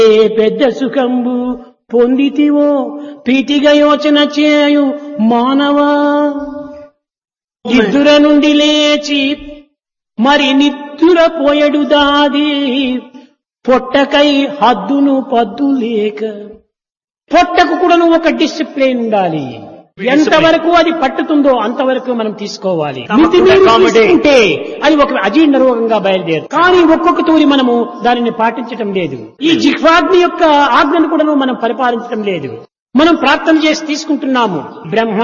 ఏ పెద్ద సుఖంబు పొందితివో పీటిగా యోచన చేయు మానవా నిద్దుర నుండి లేచి మరి నిద్దుర పోయడు దాది పొట్టకై హద్దును పద్దు లేక పొట్టకు కూడా ఒక డిసిప్లిన్ ఉండాలి ఎంతవరకు అది పట్టుతుందో అంతవరకు మనం తీసుకోవాలి Come up to మితిమీరి accommodate. తీసుకుంటే అది ఒక అజీర్ణ రోగంగా బయలుదేరు కానీ ఒక్కొక్క తూరి మనము దానిని పాటించటం లేదు ఈ జిహ్వాగ్ని యొక్క ఆజ్ఞను కూడా మనం పరిపాలించడం లేదు మనం ప్రార్థన చేసి తీసుకుంటున్నాము బ్రహ్మ